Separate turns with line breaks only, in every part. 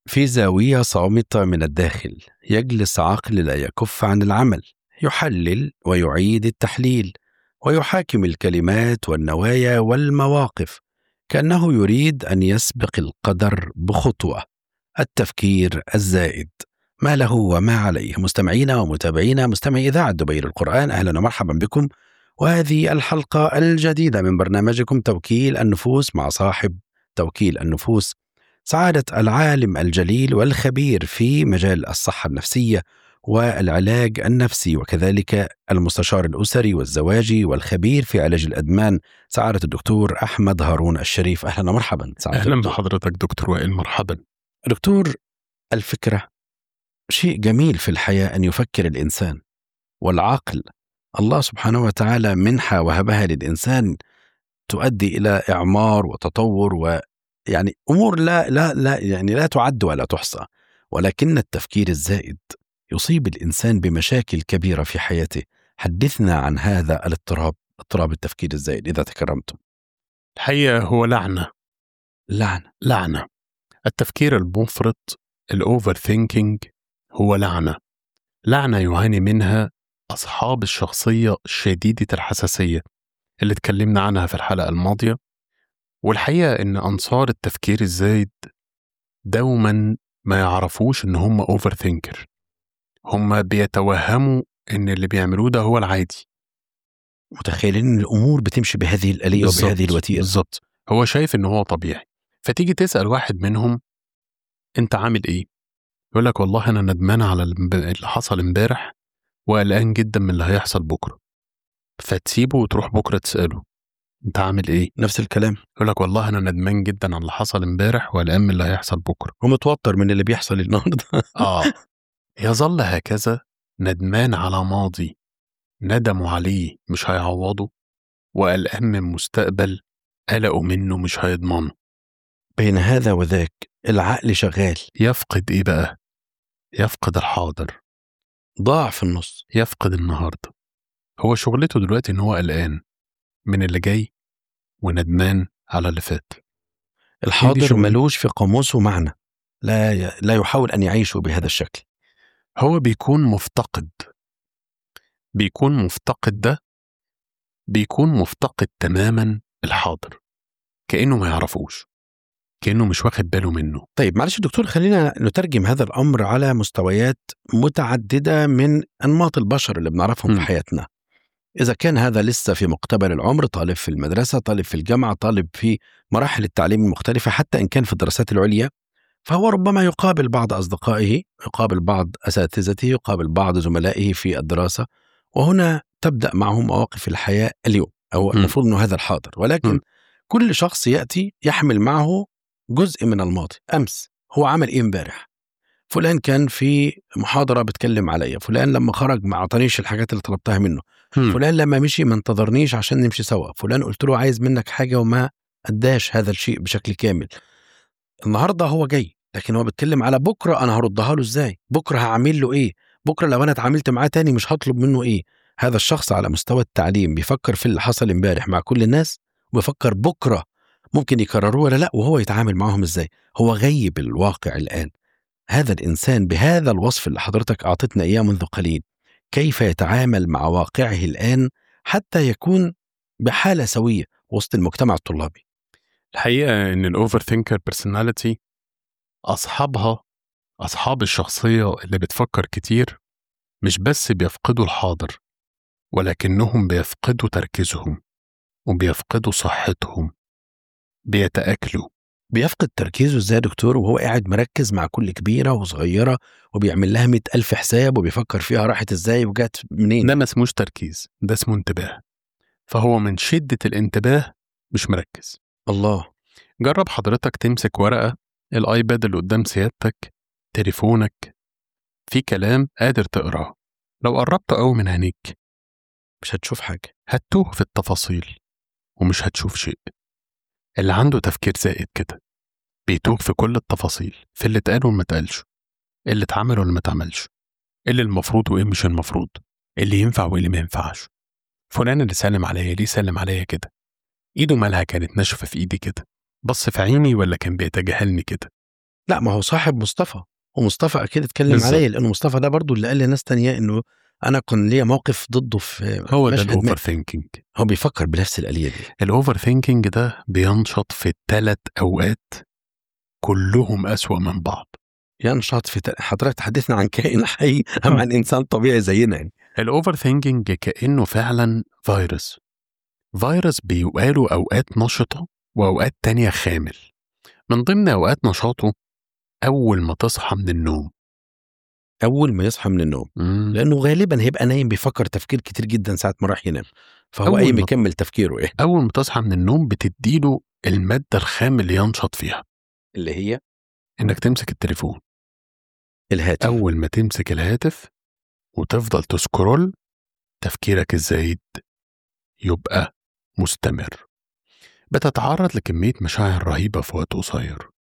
في زاوية صامتة من الداخل يجلس عقل لا يكف عن العمل يحلل ويعيد التحليل ويحاكم الكلمات والنوايا والمواقف كانه يريد ان يسبق القدر بخطوه التفكير الزائد ما له وما عليه مستمعينا ومتابعينا مستمعي اذاعه دبير القران اهلا ومرحبا بكم وهذه الحلقه الجديده من برنامجكم توكيل النفوس مع صاحب توكيل النفوس سعاده العالم الجليل والخبير في مجال الصحه النفسيه والعلاج النفسي وكذلك المستشار الاسري والزواجي والخبير في علاج الادمان سعاده الدكتور احمد هارون الشريف اهلا ومرحبا
سعاده اهلا بحضرتك دكتور وائل مرحبا
دكتور الفكره شيء جميل في الحياه ان يفكر الانسان والعقل الله سبحانه وتعالى منحه وهبها للانسان تؤدي الى اعمار وتطور ويعني امور لا لا لا يعني لا تعد ولا تحصى ولكن التفكير الزائد يصيب الانسان بمشاكل كبيره في حياته حدثنا عن هذا الاضطراب اضطراب التفكير الزائد اذا تكرمتم
الحقيقه هو لعنه
لعنه
لعنه التفكير المفرط الاوفر ثينكينج هو لعنه لعنه يعاني منها اصحاب الشخصيه شديده الحساسيه اللي اتكلمنا عنها في الحلقه الماضيه والحقيقه ان انصار التفكير الزايد دوما ما يعرفوش ان هم اوفر ثينكر هم بيتوهموا ان اللي بيعملوه ده هو العادي
متخيلين ان الامور بتمشي بهذه الاليه وبهذه الوتيره
بالظبط هو شايف ان هو طبيعي فتيجي تسال واحد منهم انت عامل ايه يقول لك والله انا ندمان على اللي حصل امبارح وقلقان جدا من اللي هيحصل بكره فتسيبه وتروح بكره تساله انت عامل ايه
نفس الكلام
يقول لك والله انا ندمان جدا على اللي حصل امبارح وقلقان من اللي هيحصل بكره
ومتوتر من اللي بيحصل النهارده
اه يظل هكذا ندمان على ماضي ندموا عليه مش هيعوضه وقلقان من مستقبل قلقوا منه مش هيضمنه
بين هذا وذاك العقل شغال
يفقد ايه بقى يفقد الحاضر
ضاع في النص
يفقد النهارده هو شغلته دلوقتي ان هو قلقان من اللي جاي وندمان على اللي فات
الحاضر ملوش في قاموسه معنى لا ي... لا يحاول ان يعيشه بهذا الشكل
هو بيكون مفتقد بيكون مفتقد ده بيكون مفتقد تماما الحاضر كأنه ما يعرفوش كأنه مش واخد باله منه
طيب معلش دكتور خلينا نترجم هذا الأمر على مستويات متعددة من أنماط البشر اللي بنعرفهم م. في حياتنا إذا كان هذا لسه في مقتبل العمر طالب في المدرسة طالب في الجامعة طالب في مراحل التعليم المختلفة حتى إن كان في الدراسات العليا فهو ربما يقابل بعض أصدقائه يقابل بعض أساتذته يقابل بعض زملائه في الدراسة وهنا تبدأ معهم مواقف الحياة اليوم أو المفروض أنه هذا الحاضر ولكن م. كل شخص يأتي يحمل معه جزء من الماضي أمس هو عمل إيه امبارح فلان كان في محاضرة بتكلم عليا فلان لما خرج ما أعطانيش الحاجات اللي طلبتها منه م. فلان لما مشي ما انتظرنيش عشان نمشي سوا فلان قلت له عايز منك حاجة وما أداش هذا الشيء بشكل كامل النهارده هو جاي لكن هو بيتكلم على بكره انا هردها له ازاي بكره هعمل له ايه بكره لو انا اتعاملت معاه تاني مش هطلب منه ايه هذا الشخص على مستوى التعليم بيفكر في اللي حصل امبارح مع كل الناس وبيفكر بكره ممكن يكرروه ولا لا وهو يتعامل معاهم ازاي هو غيب الواقع الان هذا الانسان بهذا الوصف اللي حضرتك اعطتنا اياه منذ قليل كيف يتعامل مع واقعه الان حتى يكون بحاله سويه وسط المجتمع الطلابي
الحقيقه ان الاوفر ثينكر بيرسوناليتي اصحابها اصحاب الشخصيه اللي بتفكر كتير مش بس بيفقدوا الحاضر ولكنهم بيفقدوا تركيزهم وبيفقدوا صحتهم بيتاكلوا
بيفقد تركيزه ازاي يا دكتور وهو قاعد مركز مع كل كبيرة وصغيرة وبيعمل لها مئة ألف حساب وبيفكر فيها راحت ازاي وجات منين
ده ما اسموش تركيز ده اسمه انتباه فهو من شدة الانتباه مش مركز
الله
جرب حضرتك تمسك ورقة الايباد اللي قدام سيادتك تليفونك في كلام قادر تقراه لو قربته قوي من عينيك
مش هتشوف حاجة
هتوه في التفاصيل ومش هتشوف شيء اللي عنده تفكير زائد كده بيتوه في كل التفاصيل في اللي اتقال وما اتقالش اللي اتعمل واللي ما اتعملش اللي المفروض وايه مش المفروض اللي ينفع وايه اللي ما ينفعش فلان اللي سلم عليا ليه سلم عليا كده ايده مالها كانت ناشفه في ايدي كده بص في عيني ولا كان بيتجاهلني كده
لا ما هو صاحب مصطفى ومصطفى اكيد اتكلم
بالظبط.
عليه لانه مصطفى ده برضو اللي قال لناس تانية انه انا كان ليا موقف ضده في
هو ده
مشهد ما.
الاوفر ثينكينج
هو بيفكر بنفس الاليه دي
الاوفر ثينكينج ده بينشط في الثلاث اوقات كلهم اسوأ من بعض
ينشط في تل- حضرتك تحدثنا عن كائن حي ام عن انسان طبيعي زينا يعني
الاوفر ثينكينج كانه فعلا فيروس فيروس بيبقى اوقات نشطه واوقات تانية خامل من ضمن اوقات نشاطه اول ما تصحى من النوم
اول ما يصحى من النوم
مم.
لانه غالبا هيبقى نايم بيفكر تفكير كتير جدا ساعه ما راح ينام فهو
أول
قايم
ما-
يكمل تفكيره ايه
اول ما تصحى من النوم بتديله الماده الخام اللي ينشط فيها
اللي هي
انك تمسك التليفون
الهاتف
اول ما تمسك الهاتف وتفضل تسكرول تفكيرك الزايد يبقى مستمر بتتعرض لكمية مشاعر رهيبة في وقت قصير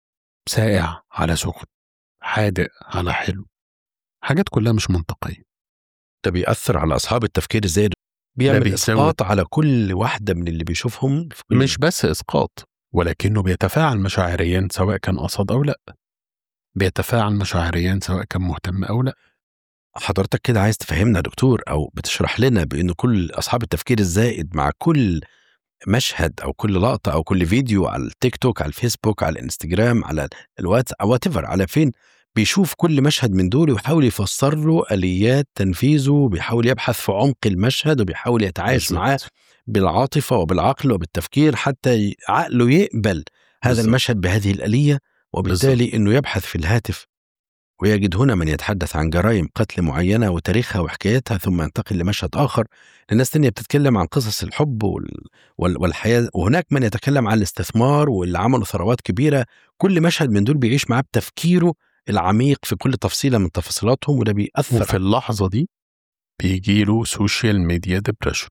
ساقع على سخن حادق على حلو حاجات كلها مش منطقية
ده بيأثر على أصحاب التفكير الزايد بيعمل
بيزود.
إسقاط على كل واحدة من اللي بيشوفهم في كل
مش بس إسقاط ولكنه بيتفاعل مشاعريا سواء كان قصد أو لأ بيتفاعل مشاعريا سواء كان مهتم أو لأ
حضرتك كده عايز تفهمنا يا دكتور أو بتشرح لنا بأن كل أصحاب التفكير الزائد مع كل مشهد أو كل لقطة أو كل فيديو على التيك توك على الفيسبوك على الانستجرام على الواتس أو وات على فين بيشوف كل مشهد من دول ويحاول يفسر له آليات تنفيذه بيحاول يبحث في عمق المشهد وبيحاول يتعايش
بالظبط.
معاه بالعاطفة وبالعقل وبالتفكير حتى ي- عقله يقبل هذا
بالظبط.
المشهد بهذه الآلية وبالتالي أنه يبحث في الهاتف ويجد هنا من يتحدث عن جرائم قتل معينة وتاريخها وحكايتها ثم ينتقل لمشهد آخر لناس تانية بتتكلم عن قصص الحب وال... وال... والحياة وهناك من يتكلم عن الاستثمار واللي عملوا ثروات كبيرة كل مشهد من دول بيعيش معاه بتفكيره العميق في كل تفصيلة من تفاصيلاتهم وده بيأثر
وفي اللحظة دي بيجيله سوشيال ميديا ديبريشن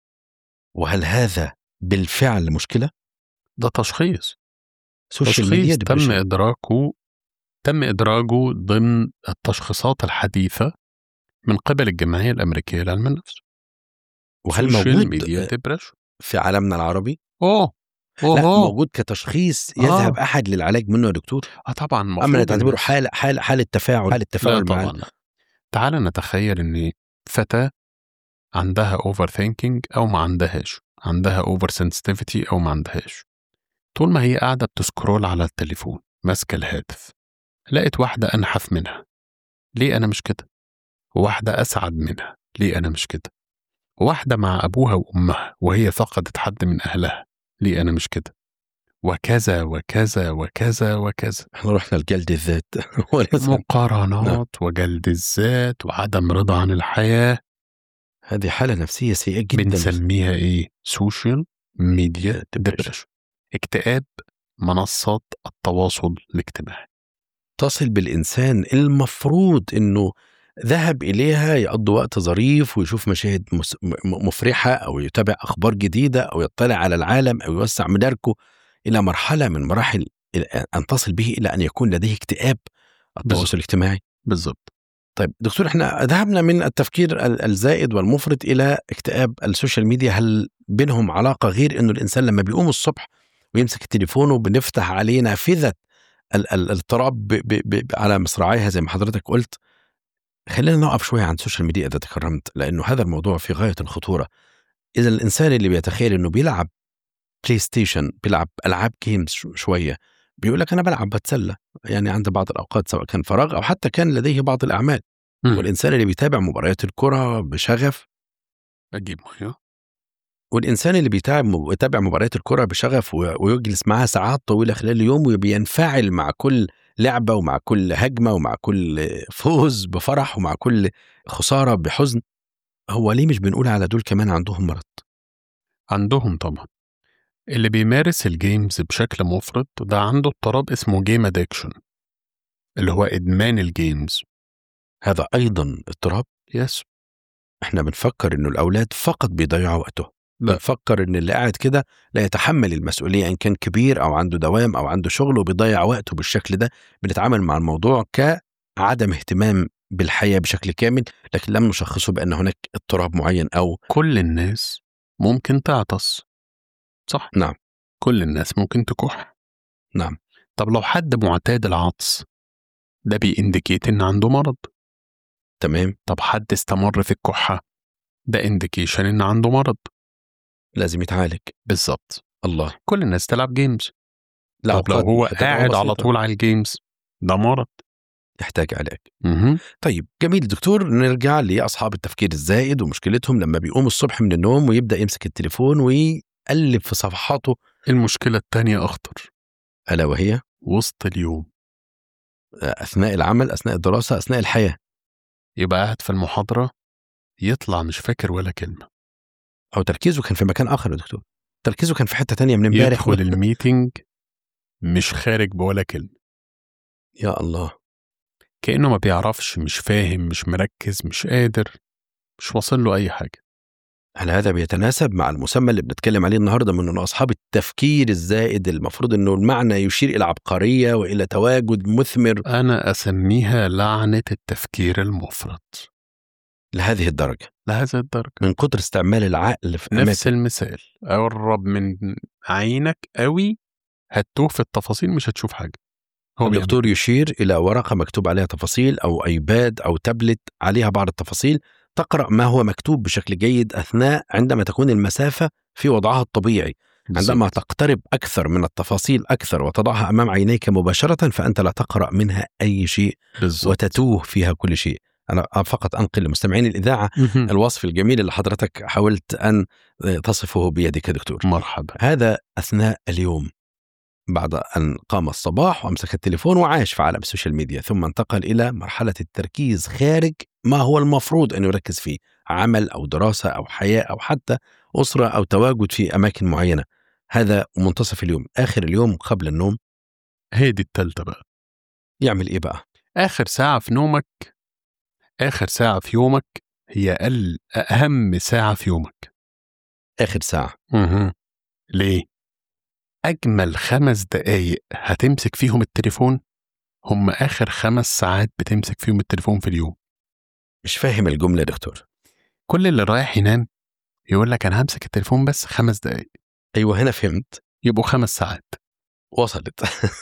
وهل هذا بالفعل مشكلة؟
ده تشخيص
سوشيال ميديا
تشخيص تم
depression.
إدراكه تم إدراجه ضمن التشخيصات الحديثة من قبل الجمعية الأمريكية لعلم النفس
وهل
Social
موجود
media depression
في عالمنا العربي؟
أوه
لا
أوه
موجود كتشخيص يذهب
آه.
أحد للعلاج منه يا دكتور
آه طبعا
أما
المفروض
تعتبره
الناس-
حالة حالة حالة تفاعل حالة
لا
تفاعل مع
طبعا لا تعال نتخيل ان فتاة عندها اوفر ثينكينج او ما عندهاش عندها اوفر سنسيتيفيتي او ما عندهاش طول ما هي قاعدة بتسكرول على التليفون ماسكة الهاتف لقيت واحدة أنحف منها ليه أنا مش كده؟ واحدة أسعد منها ليه أنا مش كده؟ واحدة مع أبوها وأمها وهي فقدت حد من أهلها ليه أنا مش كده؟ وكذا وكذا وكذا وكذا
احنا رحنا لجلد الذات وليس-
مقارنات وجلد الذات وعدم رضا عن الحياة
هذه حالة نفسية سيئة جدا
بنسميها ايه سوشيال ميديا
Depression.
ديبريشن اكتئاب منصات التواصل الاجتماعي
تصل بالإنسان المفروض إنه ذهب إليها يقضي وقت ظريف ويشوف مشاهد مس- م- مفرحة أو يتابع أخبار جديدة أو يطلع على العالم أو يوسع مداركه إلى مرحلة من مراحل إلى أن تصل به إلى أن يكون لديه اكتئاب التواصل
بالظبط.
الاجتماعي
بالظبط
طيب دكتور احنا ذهبنا من التفكير ال- الزائد والمفرط الى اكتئاب السوشيال ميديا هل بينهم علاقه غير انه الانسان لما بيقوم الصبح ويمسك التليفون وبنفتح عليه نافذه ال- ال- الاضطراب ب- ب- ب- على مصراعيها زي ما حضرتك قلت خلينا نقف شويه عن السوشيال ميديا اذا تكرمت لانه هذا الموضوع في غايه الخطوره اذا الانسان اللي بيتخيل انه بيلعب بلاي ستيشن بيلعب العاب جيمز شو- شويه بيقول لك انا بلعب بتسلى يعني عند بعض الاوقات سواء كان فراغ او حتى كان لديه بعض الاعمال
مم.
والإنسان اللي بيتابع مباريات الكرة بشغف
اجيب ميه
والإنسان اللي بيتابع بيتابع مباريات الكرة بشغف و- ويجلس معها ساعات طويلة خلال اليوم وبينفعل مع كل لعبة ومع كل هجمة ومع كل فوز بفرح ومع كل خسارة بحزن هو ليه مش بنقول على دول كمان عندهم مرض
عندهم طبعا اللي بيمارس الجيمز بشكل مفرط ده عنده اضطراب اسمه جيم ادكشن اللي هو ادمان الجيمز
هذا أيضا اضطراب
يس
احنا بنفكر انه الاولاد فقط بيضيعوا وقتهم
لا.
بنفكر ان اللي قاعد كده لا يتحمل المسؤوليه ان كان كبير او عنده دوام او عنده شغل وبيضيع وقته بالشكل ده بنتعامل مع الموضوع كعدم اهتمام بالحياه بشكل كامل لكن لم نشخصه بان هناك اضطراب معين او
كل الناس ممكن تعطس صح
نعم.
كل الناس ممكن تكح
نعم.
طب لو حد معتاد العطس ده بيindicate إن عنده مرض
تمام
طب حد استمر في الكحة ده indication إن عنده مرض
لازم يتعالج
بالظبط
الله
كل الناس تلعب جيمز
لا
طب لو
أوقات
هو
هتبقى
قاعد على
بسيطة.
طول على الجيمز ده مرض
يحتاج علاج
مهم.
طيب جميل دكتور نرجع لأصحاب التفكير الزائد ومشكلتهم لما بيقوم الصبح من النوم ويبدأ يمسك التليفون ويقلب في صفحاته
المشكلة التانية أخطر
ألا وهي
وسط اليوم
أثناء العمل أثناء الدراسة أثناء الحياة
يبقى قاعد في المحاضرة يطلع مش فاكر ولا كلمة
أو تركيزه كان في مكان آخر يا دكتور تركيزه كان في حتة تانية من امبارح
يدخل الميتنج مش خارج بولا كلمة
يا الله
كأنه ما بيعرفش مش فاهم مش مركز مش قادر مش واصل له أي حاجة
هل هذا بيتناسب مع المسمى اللي بنتكلم عليه النهارده من انه اصحاب التفكير الزائد المفروض انه المعنى يشير الى عبقريه والى تواجد مثمر
أنا أسميها لعنة التفكير المفرط
لهذه الدرجه
لهذا الدرجة
من كتر استعمال العقل في
نفس
أماكن.
المثال قرب من عينك قوي هتوه في التفاصيل مش هتشوف حاجة هو بيعمل
الدكتور يشير الى ورقه مكتوب عليها تفاصيل او ايباد او تابلت عليها بعض التفاصيل تقرا ما هو مكتوب بشكل جيد اثناء عندما تكون المسافه في وضعها الطبيعي عندما تقترب اكثر من التفاصيل اكثر وتضعها امام عينيك مباشره فانت لا تقرا منها اي شيء
بالظبط
وتتوه فيها كل شيء انا فقط انقل لمستمعين الاذاعه
مهم.
الوصف الجميل اللي حضرتك حاولت ان تصفه بيدك يا دكتور
مرحبا
هذا اثناء اليوم بعد ان قام الصباح وامسك التليفون وعاش في عالم السوشيال ميديا ثم انتقل الى مرحله التركيز خارج ما هو المفروض ان يركز فيه عمل او دراسه او حياه او حتى اسره او تواجد في اماكن معينه هذا منتصف اليوم اخر اليوم قبل النوم
هي دي التالتة بقى
يعمل ايه بقى
آخر ساعة في نومك آخر ساعة في يومك هي أقل أهم ساعة في يومك
اخر ساعه
مهم. ليه؟ أجمل خمس دقايق هتمسك فيهم التليفون هم آخر خمس ساعات بتمسك فيهم التليفون في اليوم
مش فاهم الجمله يا دكتور
كل اللي رايح ينام يقول لك أنا همسك التليفون بس خمس دقايق
ايوه هنا فهمت
يبقوا خمس ساعات
وصلت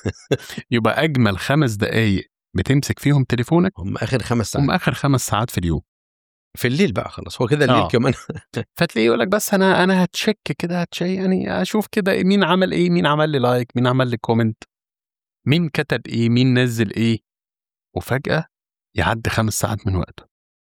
يبقى أجمل خمس دقايق بتمسك فيهم تليفونك
هم اخر خمس ساعات
هم آخر خمس ساعات في اليوم
في الليل بقى خلاص هو كده الليل
آه.
كمان
فتلاقيه يقول لك بس انا انا هتشك كده هتشي يعني اشوف كده مين عمل ايه مين عمل لي لايك مين عمل لي كومنت مين كتب ايه مين نزل ايه وفجأة يعدي خمس ساعات من وقته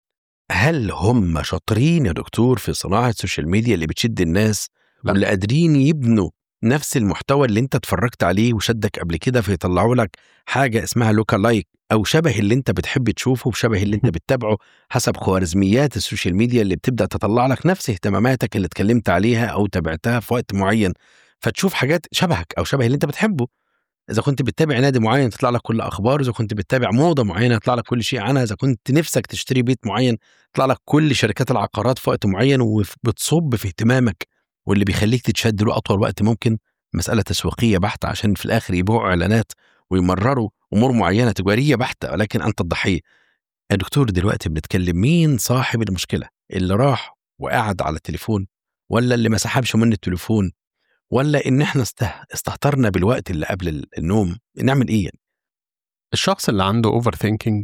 هل هم شاطرين يا دكتور في صناعه السوشيال ميديا اللي بتشد الناس
لا.
واللي قادرين يبنوا نفس المحتوى اللي انت اتفرجت عليه وشدك قبل كده فيطلعوا لك حاجه اسمها لوكا لايك او شبه اللي انت بتحب تشوفه وشبه اللي انت بتتابعه حسب خوارزميات السوشيال ميديا اللي بتبدا تطلع لك نفس اهتماماتك اللي اتكلمت عليها او تابعتها في وقت معين فتشوف حاجات شبهك او شبه اللي انت بتحبه اذا كنت بتتابع نادي معين تطلع لك كل اخبار اذا كنت بتتابع موضه معينه يطلع لك كل شيء عنها اذا كنت نفسك تشتري بيت معين يطلع لك كل شركات العقارات في وقت معين وبتصب في اهتمامك واللي بيخليك تتشد له اطول وقت ممكن مساله تسويقيه بحته عشان في الاخر يبيعوا اعلانات ويمرروا امور معينه تجاريه بحته ولكن انت الضحيه يا دكتور دلوقتي بنتكلم مين صاحب المشكله اللي راح وقعد على التليفون ولا اللي ما سحبش من التليفون ولا ان احنا استه- استهترنا بالوقت اللي قبل ال- النوم نعمل ايه يعني؟
الشخص اللي عنده اوفر ثينكينج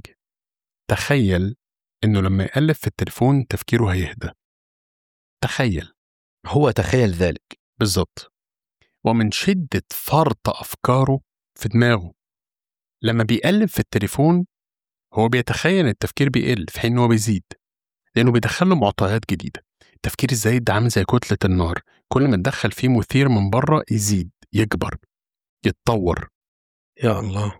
تخيل انه لما يقلب في التليفون تفكيره هيهدى تخيل
هو تخيل ذلك
بالظبط ومن شدة فرط أفكاره في دماغه لما بيقلب في التليفون هو بيتخيل إن التفكير بيقل في حين إن هو بيزيد لأنه بيدخل له معطيات جديدة التفكير الزايد ده عامل زي كتلة النار كل ما تدخل فيه مثير من بره يزيد يكبر يتطور
يا الله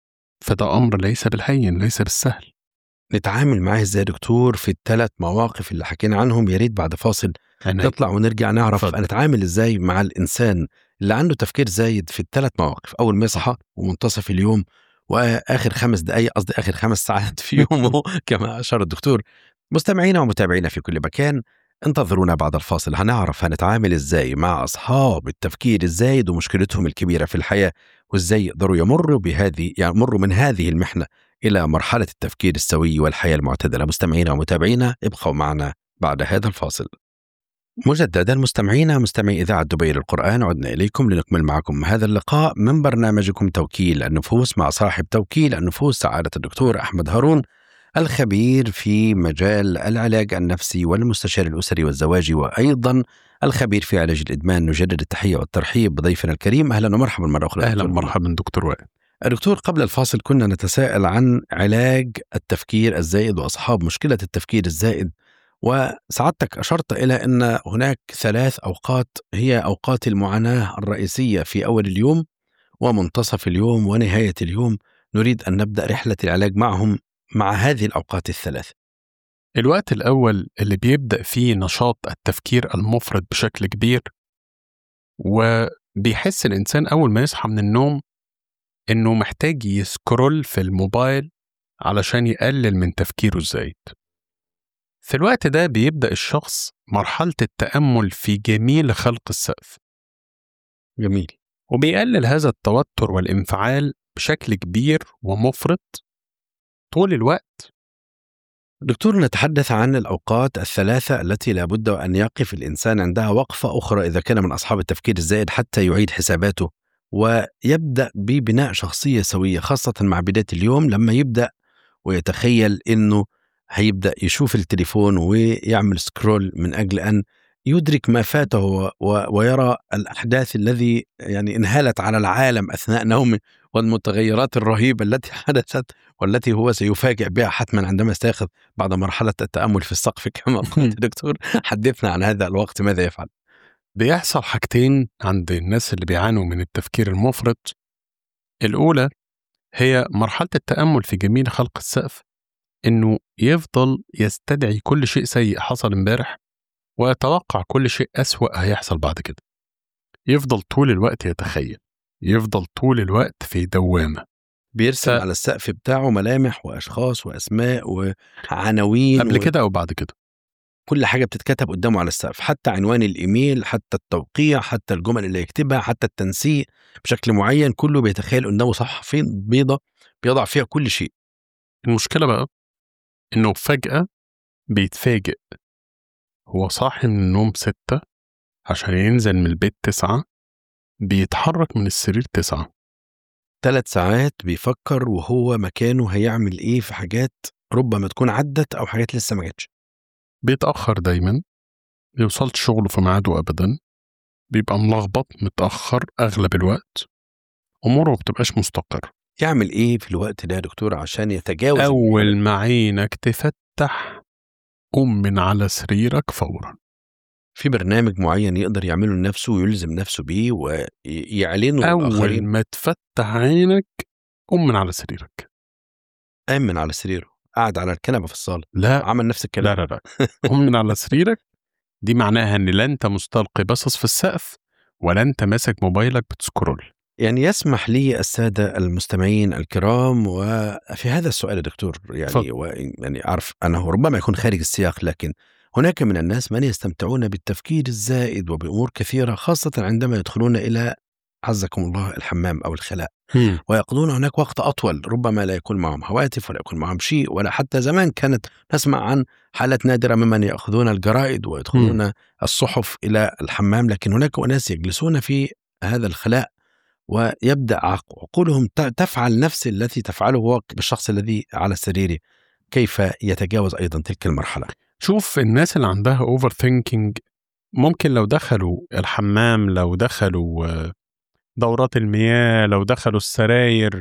فده أمر ليس بالهين ليس بالسهل
نتعامل معاه ازاي يا دكتور في الثلاث مواقف اللي حكينا عنهم يا ريت بعد فاصل
أنا
نطلع ونرجع نعرف
اتفضل.
نتعامل ازاي مع الانسان اللي عنده تفكير زايد في الثلاث مواقف اول ما يصحى ومنتصف اليوم واخر خمس دقائق قصدي اخر خمس ساعات في يومه كما اشار الدكتور مستمعينا ومتابعينا في كل مكان انتظرونا بعد الفاصل هنعرف هنتعامل ازاي مع اصحاب التفكير الزايد ومشكلتهم الكبيره في الحياه وازاي يقدروا يمروا بهذه يمروا من هذه المحنه الى مرحله التفكير السوي والحياه المعتدله مستمعينا ومتابعينا ابقوا معنا بعد هذا الفاصل مجددا مستمعينا مستمعي إذاعة دبي للقرآن عدنا إليكم لنكمل معكم هذا اللقاء من برنامجكم توكيل النفوس مع صاحب توكيل النفوس سعادة الدكتور أحمد هارون الخبير في مجال العلاج النفسي والمستشار الأسري والزواجي وأيضا الخبير في علاج الإدمان نجدد التحية والترحيب بضيفنا الكريم أهلا ومرحبا مرة أخرى
اهلا
دكتور.
مرحبا دكتور وائل
دكتور قبل الفاصل كنا نتساءل عن علاج التفكير الزائد واصحاب مشكله التفكير الزائد وسعادتك اشرت الى ان هناك ثلاث اوقات هي اوقات المعاناه الرئيسيه في اول اليوم ومنتصف اليوم ونهايه اليوم نريد ان نبدا رحله العلاج معهم مع هذه الاوقات الثلاث
الوقت الأول اللي بيبدأ فيه نشاط التفكير المفرط بشكل كبير وبيحس الإنسان أول ما يصحى من النوم إنه محتاج يسكرول في الموبايل علشان يقلل من تفكيره الزايد في الوقت ده بيبدأ الشخص مرحلة التأمل في جميل خلق السقف
جميل
وبيقلل هذا التوتر والانفعال بشكل كبير ومفرط طول الوقت
دكتور نتحدث عن الأوقات الثلاثة التي لا بد أن يقف الإنسان عندها وقفة أخرى إذا كان من أصحاب التفكير الزائد حتى يعيد حساباته ويبدأ ببناء شخصية سوية خاصة مع بداية اليوم لما يبدأ ويتخيل أنه هيبدأ يشوف التليفون ويعمل سكرول من أجل أن يدرك ما فاته و- و- ويرى الأحداث الذي يعني انهالت على العالم أثناء نومه والمتغيرات الرهيبة التي حدثت والتي هو سيفاجئ بها حتما عندما يستيقظ بعد مرحلة التأمل في السقف كما قلت دكتور حدثنا عن هذا الوقت ماذا يفعل
بيحصل حاجتين عند الناس اللي بيعانوا من التفكير المفرط الأولى هي مرحلة التأمل في جميل خلق السقف إنه يفضل يستدعي كل شيء سيء حصل امبارح ويتوقع كل شيء أسوأ هيحصل بعد كده يفضل طول الوقت يتخيل يفضل طول الوقت في دوامة
بيرسم
ف-
على السقف بتاعه ملامح وأشخاص وأسماء وعناوين
قبل
و-
كده أو بعد كده
كل حاجة بتتكتب قدامه على السقف حتى عنوان الإيميل حتى التوقيع حتى الجمل اللي يكتبها حتى التنسيق بشكل معين كله بيتخيل قدامه صحفين بيضة بيضع فيها كل شيء
المشكلة بقى إنه فجأة بيتفاجئ هو صاحي من النوم ستة عشان ينزل من البيت تسعة بيتحرك من السرير تسعة
ثلاث ساعات بيفكر وهو مكانه هيعمل إيه في حاجات ربما تكون عدت أو حاجات لسه ما جاتش
بيتأخر دايما بيوصلش شغله في ميعاده أبدا بيبقى ملخبط متأخر أغلب الوقت أموره ما بتبقاش مستقر
يعمل إيه في الوقت ده يا دكتور عشان يتجاوز
أول ما عينك تفتح قم من على سريرك فورا
في برنامج معين يقدر يعمله لنفسه ويلزم نفسه بيه ويعلنه
أول
للآخرين
ما تفتح عينك قم من على سريرك
قام من على سريره قعد على الكنبة في الصالة
لا
عمل نفس
لا
الكلام
لا لا قم من على سريرك دي معناها ان لا انت مستلقي باصص في السقف ولا انت ماسك موبايلك بتسكرول
يعني يسمح لي السادة المستمعين الكرام وفي هذا السؤال يا دكتور يعني
اتفضل.
و يعني أعرف أنه ربما يكون خارج السياق لكن هناك من الناس من يستمتعون بالتفكير الزائد وبأمور كثيرة خاصة عندما يدخلون إلى عزكم الله الحمام أو الخلاء ويقضون هناك وقت أطول ربما لا يكون معهم هواتف ولا يكون معهم شيء ولا حتى زمان كانت نسمع عن حالات نادرة ممن يأخذون الجرائد ويدخلون الصحف إلى الحمام لكن هناك أناس يجلسون في هذا الخلاء ويبدأ عق- عقولهم ت- تفعل نفس التي تفعله هو بالشخص الذي على سريره كيف يتجاوز أيضا تلك المرحلة
شوف الناس اللي عندها اوفر ثينكينج ممكن لو دخلوا الحمام لو دخلوا آه، دورات المياه لو دخلوا السراير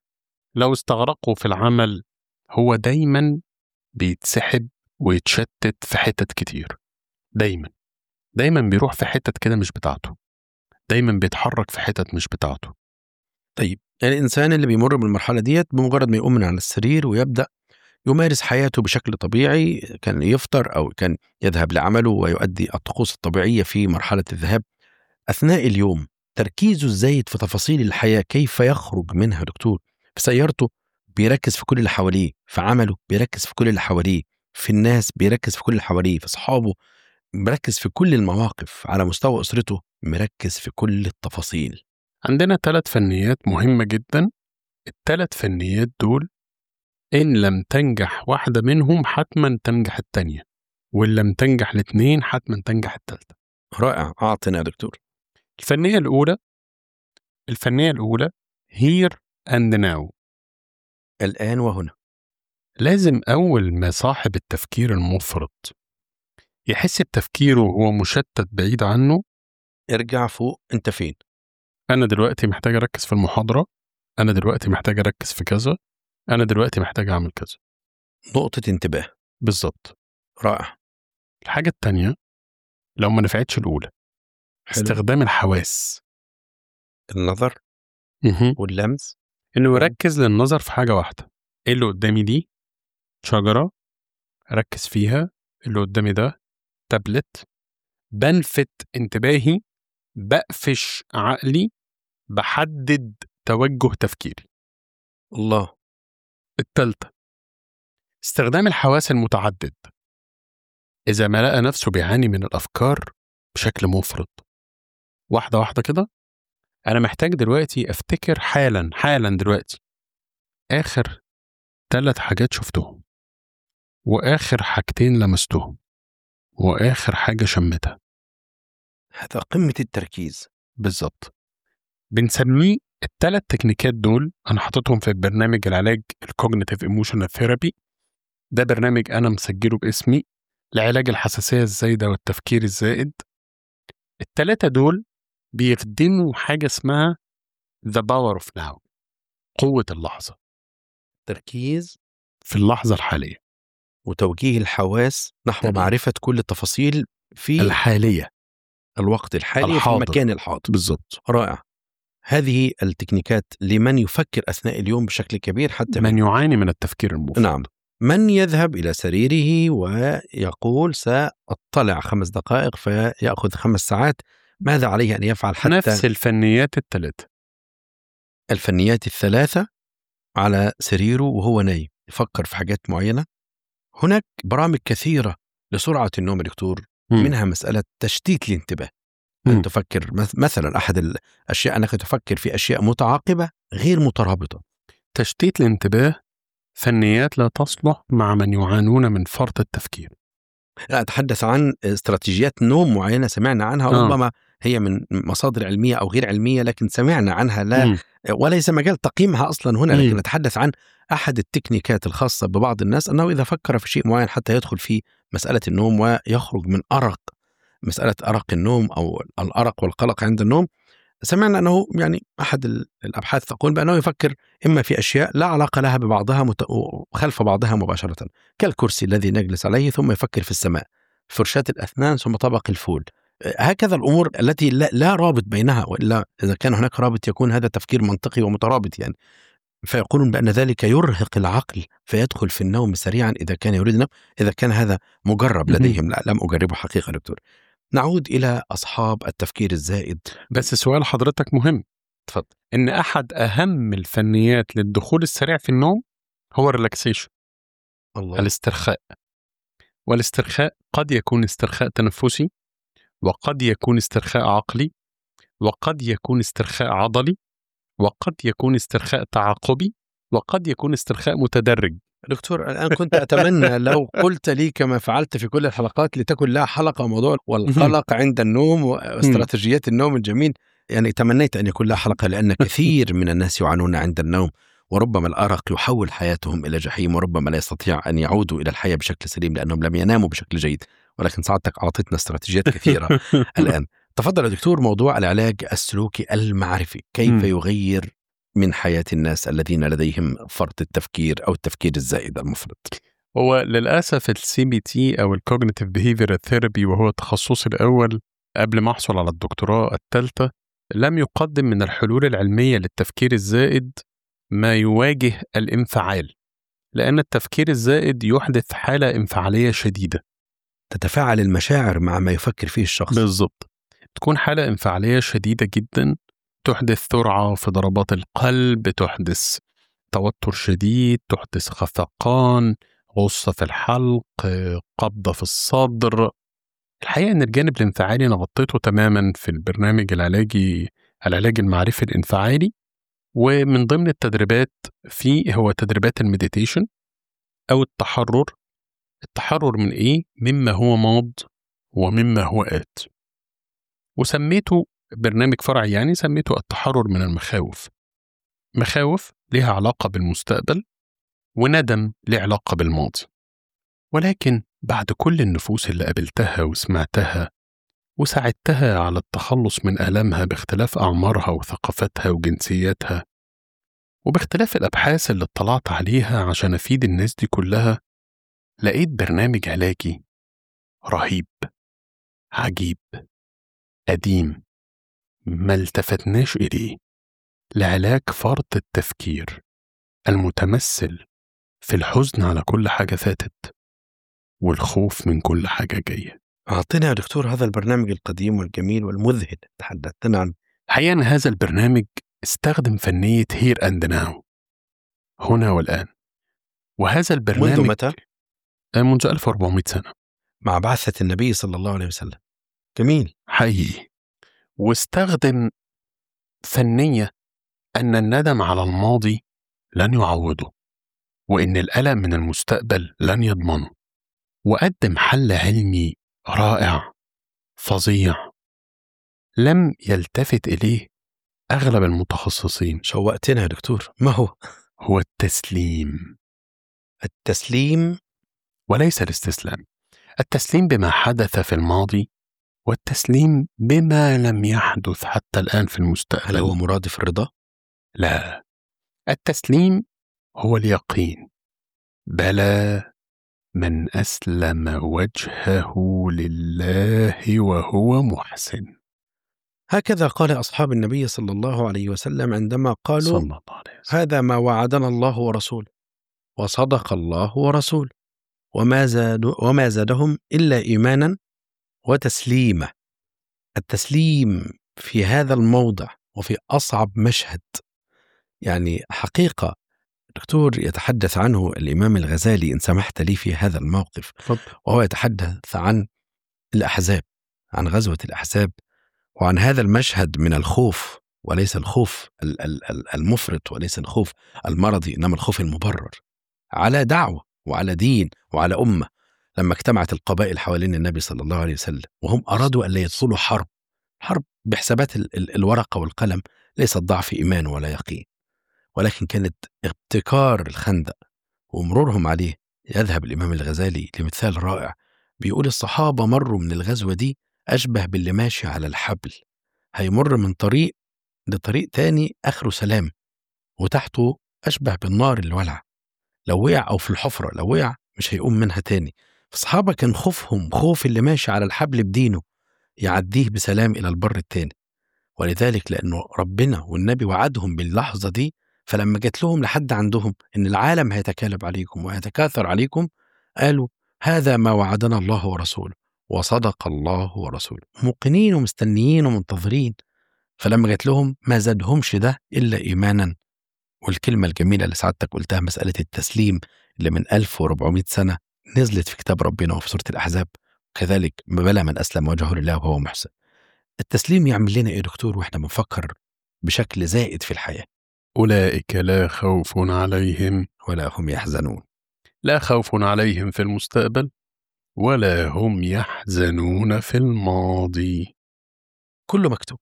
لو استغرقوا في العمل هو دايما بيتسحب ويتشتت في حتت كتير دايما دايما بيروح في حتت كده مش بتاعته دايما بيتحرك في حتت مش بتاعته
طيب الإنسان اللي بيمر بالمرحلة ديت بمجرد ما يقوم من على السرير ويبدأ يمارس حياته بشكل طبيعي كان يفطر أو كان يذهب لعمله ويؤدي الطقوس الطبيعية في مرحلة الذهاب أثناء اليوم تركيزه الزايد في تفاصيل الحياة كيف يخرج منها دكتور في سيارته بيركز في كل اللي حواليه في عمله بيركز في كل اللي حواليه في الناس بيركز في كل اللي حواليه في أصحابه مركز في كل المواقف على مستوى أسرته مركز في كل التفاصيل
عندنا ثلاث فنيات مهمة جدا الثلاث فنيات دول إن لم تنجح واحدة منهم حتما تنجح التانية وإن لم تنجح الاثنين حتما تنجح الثالثة
رائع اعطنا يا دكتور
الفنية الأولى الفنية الأولى here and now
الان وهنا
لازم أول ما صاحب التفكير المفرط يحس بتفكيره وهو مشتت بعيد عنه
ارجع فوق انت فين
أنا دلوقتي محتاج أركز في المحاضرة أنا دلوقتي محتاج أركز في كذا أنا دلوقتي محتاج أعمل كذا
نقطه انتباه
بالظبط
رائع
الحاجة التانية لو ما نفعتش الأولى
حلو.
استخدام الحواس
النظر واللمس
إنه
مم.
يركز للنظر في حاجة واحدة إيه اللي قدامي دي شجرة أركز فيها اللي قدامي ده تابلت بلفت انتباهي بقفش عقلي بحدد توجه تفكيري
الله
التالتة استخدام الحواس المتعدد إذا ما لقى نفسه بيعاني من الأفكار بشكل مفرط واحدة واحدة كده أنا محتاج دلوقتي أفتكر حالا حالا دلوقتي آخر ثلاث حاجات شفتهم وآخر حاجتين لمستهم وآخر حاجة شمتها
هذا قمه التركيز
بالظبط بنسميه الثلاث تكنيكات دول انا حاططهم في برنامج العلاج الكوجنيتيف ايموشنال ثيرابي ده برنامج انا مسجله باسمي لعلاج الحساسيه الزايده والتفكير الزائد الثلاثه دول بيخدموا حاجه اسمها ذا باور اوف ناو قوه اللحظه
تركيز
في اللحظه الحاليه
وتوجيه الحواس نحو
تمام.
معرفه كل التفاصيل في
الحاليه
الوقت الحالي في
الحاضر.
المكان الحاضر
بالظبط
رائع هذه التكنيكات لمن يفكر اثناء اليوم بشكل كبير حتى
من يعاني من التفكير المفرط
نعم من يذهب الى سريره ويقول ساطلع خمس دقائق فياخذ خمس ساعات ماذا عليه ان يفعل حتى
نفس الفنيات الثلاثه
الفنيات الثلاثه على سريره وهو نايم يفكر في حاجات معينه هناك برامج كثيره لسرعه النوم يا دكتور
مم.
منها مساله تشتيت الانتباه
مم.
أن تفكر مث- مثلا احد الاشياء انك تفكر في اشياء متعاقبه غير مترابطه
تشتيت الانتباه فنيات لا تصلح مع من يعانون من فرط التفكير
لا اتحدث عن استراتيجيات نوم معينه سمعنا عنها
آه.
ربما هي من مصادر علميه او غير علميه لكن سمعنا عنها لا
مم.
وليس مجال تقييمها اصلا هنا لكن
مم.
نتحدث عن احد التكنيكات الخاصه ببعض الناس انه اذا فكر في شيء معين حتى يدخل في مساله النوم ويخرج من ارق مساله ارق النوم او الارق والقلق عند النوم سمعنا انه يعني احد ال- الابحاث تقول بانه يفكر اما في اشياء لا علاقه لها ببعضها مت... خلف بعضها مباشره كالكرسي الذي نجلس عليه ثم يفكر في السماء فرشاه الاسنان ثم طبق الفول هكذا الامور التي لا, لا رابط بينها والا اذا كان هناك رابط يكون هذا تفكير منطقي ومترابط يعني فيقولون بان ذلك يرهق العقل فيدخل في النوم سريعا اذا كان يريد النوم اذا كان هذا مجرب
مهم.
لديهم لا لم اجربه حقيقه دكتور نعود الى اصحاب التفكير الزائد
بس سؤال حضرتك مهم
تفضل
ان احد اهم الفنيات للدخول السريع في النوم هو الريلاكسيشن
الله
الاسترخاء والاسترخاء قد يكون استرخاء تنفسي وقد يكون استرخاء عقلي وقد يكون استرخاء عضلي وقد يكون استرخاء تعاقبي وقد يكون استرخاء متدرج
دكتور الان كنت اتمنى لو قلت لي كما فعلت في كل الحلقات لتكن لها حلقه موضوع والقلق عند النوم واستراتيجيات النوم الجميل يعني تمنيت ان يكون لها حلقه لان كثير من الناس يعانون عند النوم وربما الارق يحول حياتهم الى جحيم وربما لا يستطيع ان يعودوا الى الحياه بشكل سليم لانهم لم يناموا بشكل جيد ولكن سعادتك اعطيتنا استراتيجيات كثيره الان تفضل يا دكتور موضوع العلاج السلوكي المعرفي كيف
مم.
يغير من حياه الناس الذين لديهم فرط التفكير او التفكير الزائد المفرط
هو للاسف السي بي تي او الكوجنيتيف بيهيفير ثيرابي وهو تخصصي الاول قبل ما احصل على الدكتوراه الثالثه لم يقدم من الحلول العلميه للتفكير الزائد ما يواجه الانفعال لان التفكير الزائد يحدث حاله انفعاليه شديده
تتفاعل المشاعر مع ما يفكر فيه الشخص
بالظبط تكون حالة انفعالية شديدة جدا تحدث ذرعة في ضربات القلب تحدث توتر شديد تحدث خفقان غصة في الحلق آه، قبضة في الصدر الحقيقة أن الجانب الانفعالي أنا غطيته تماما في البرنامج العلاجي العلاج المعرفي الانفعالي ومن ضمن التدريبات فيه هو تدريبات المديتيشن أو التحرر التحرر من إيه؟ مما هو ماض ومما هو آت وسميته برنامج فرعي يعني سميته التحرر من المخاوف مخاوف لها علاقة بالمستقبل وندم له علاقة بالماضي ولكن بعد كل النفوس اللي قابلتها وسمعتها وساعدتها على التخلص من آلامها باختلاف أعمارها وثقافتها وجنسياتها وباختلاف الأبحاث اللي اطلعت عليها عشان أفيد الناس دي كلها لقيت برنامج علاجي رهيب عجيب قديم ما التفتناش إليه لعلاج فرط التفكير المتمثل في الحزن على كل حاجة فاتت والخوف من كل حاجة جاية
أعطينا يا دكتور هذا البرنامج القديم والجميل والمذهل تحدثتنا عنه
حقيقة أن هذا البرنامج استخدم فنية هير أند ناو هنا والآن وهذا البرنامج
منذ متى؟
منذ 1400 سنة
مع بعثة النبي صلى الله عليه وسلم جميل
حقيقي واستخدم فنية أن الندم على الماضي لن يعوضه وإن الألم من المستقبل لن يضمنه وقدم حل علمي رائع فظيع لم يلتفت إليه أغلب المتخصصين
شوقتنا يا دكتور ما هو؟
هو التسليم
التسليم
وليس الاستسلام التسليم بما حدث في الماضي والتسليم بما لم يحدث حتى الآن في
هل
المستقبل
هو مرادف الرضا؟
لا التسليم هو اليقين بلى من اسلم وجهه لله وهو محسن
هكذا قال أصحاب النبي صلى الله عليه وسلم عندما قالوا
صلى الله عليه وسلم
هذا ما وعدنا الله ورسوله وصدق الله ورسوله وما زاد وما زادهم الا ايمانا وتسليما التسليم في هذا الموضع وفي اصعب مشهد يعني حقيقه دكتور يتحدث عنه الامام الغزالي ان سمحت لي في هذا الموقف
تفضل
وهو يتحدث عن الاحزاب عن غزوه الاحزاب وعن هذا المشهد من الخوف وليس الخوف ال- ال- ال- المفرط وليس الخوف المرضي انما الخوف المبرر على دعوه وعلى دين وعلى امه لما اجتمعت القبائل حوالين النبي صلى الله عليه وسلم وهم ارادوا ان لا يدخلوا حرب حرب بحسابات ال- ال- الورقه والقلم ليست ضعف ايمان ولا يقين ولكن كانت ابتكار الخندق ومرورهم عليه يذهب الامام الغزالي لمثال رائع بيقول الصحابه مروا من الغزوه دي اشبه باللي ماشي على الحبل هيمر من طريق لطريق تاني اخره سلام وتحته اشبه بالنار اللي ولع لو وقع او في الحفره لو وقع مش هيقوم منها تاني فالصحابه كان خوفهم خوف اللي ماشي على الحبل بدينه يعديه بسلام الى البر التاني ولذلك لانه ربنا والنبي وعدهم باللحظه دي فلما جت لهم لحد عندهم ان العالم هيتكالب عليكم وهيتكاثر عليكم قالوا هذا ما وعدنا الله ورسوله وصدق الله ورسوله موقنين ومستنيين ومنتظرين فلما جت لهم ما زادهمش ده الا ايمانا والكلمه الجميله اللي سعادتك قلتها مساله التسليم اللي من 1400 سنه نزلت في كتاب ربنا وفي سوره الاحزاب كذلك بلى من اسلم وجهه لله وهو محسن التسليم يعمل لنا ايه يا دكتور واحنا بنفكر بشكل زائد في الحياه
أولئك لا خوف عليهم
ولا هم يحزنون
لا خوف عليهم في المستقبل ولا هم يحزنون في الماضي
كله مكتوب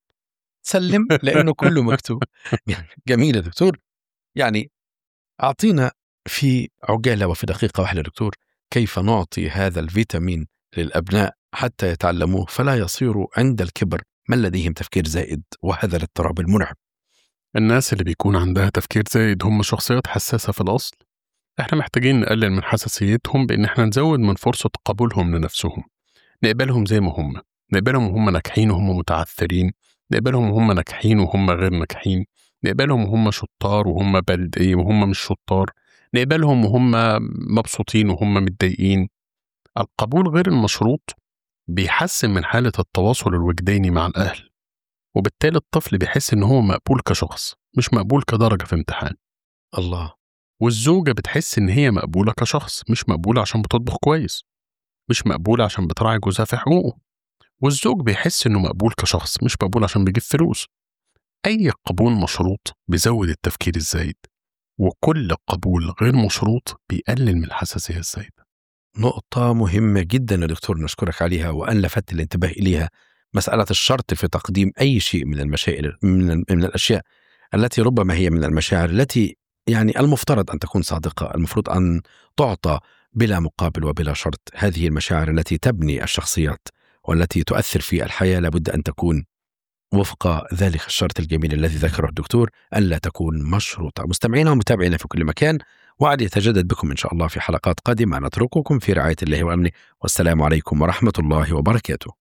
سلم لانه كله مكتوب جميل يا دكتور يعني اعطينا في عجاله وفي دقيقه واحده يا دكتور كيف نعطي هذا الفيتامين للابناء حتى يتعلموه فلا يصيروا عند الكبر من لديهم تفكير زائد وهذا الاضطراب المرعب
الناس اللي بيكون عندها تفكير زايد هم شخصيات حساسة في الأصل احنا محتاجين نقلل من حساسيتهم بإن احنا نزود من فرصة قبولهم لنفسهم نقبلهم زي ما هم نقبلهم وهم ناجحين وهم متعثرين نقبلهم وهم ناجحين وهم غير ناجحين نقبلهم وهم شطار وهم بلد ايه وهم مش شطار نقبلهم وهم مبسوطين وهم متضايقين القبول غير المشروط بيحسن من حالة التواصل الوجداني مع الأهل وبالتالي الطفل بيحس إن هو مقبول كشخص مش مقبول كدرجة في امتحان
الله
والزوجة بتحس إن هي مقبولة كشخص مش مقبولة عشان بتطبخ كويس مش مقبولة عشان بتراعي جوزها في حقوقه والزوج بيحس إنه مقبول كشخص مش مقبول عشان بيجيب فلوس أي قبول مشروط بيزود التفكير الزايد وكل قبول غير مشروط بيقلل من الحساسية الزايدة
نقطة مهمة جدا يا دكتور نشكرك عليها وأن لفت الانتباه إليها مسألة الشرط في تقديم أي شيء من المشاعر من, من الأشياء التي ربما هي من المشاعر التي يعني المفترض أن تكون صادقة المفروض أن تعطى بلا مقابل وبلا شرط هذه المشاعر التي تبني الشخصيات والتي تؤثر في الحياة لابد أن تكون وفق ذلك الشرط الجميل الذي ذكره الدكتور ألا تكون مشروطة مستمعينا ومتابعينا في كل مكان وعد يتجدد بكم إن شاء الله في حلقات قادمة نترككم في رعاية الله وأمنه والسلام عليكم ورحمة الله وبركاته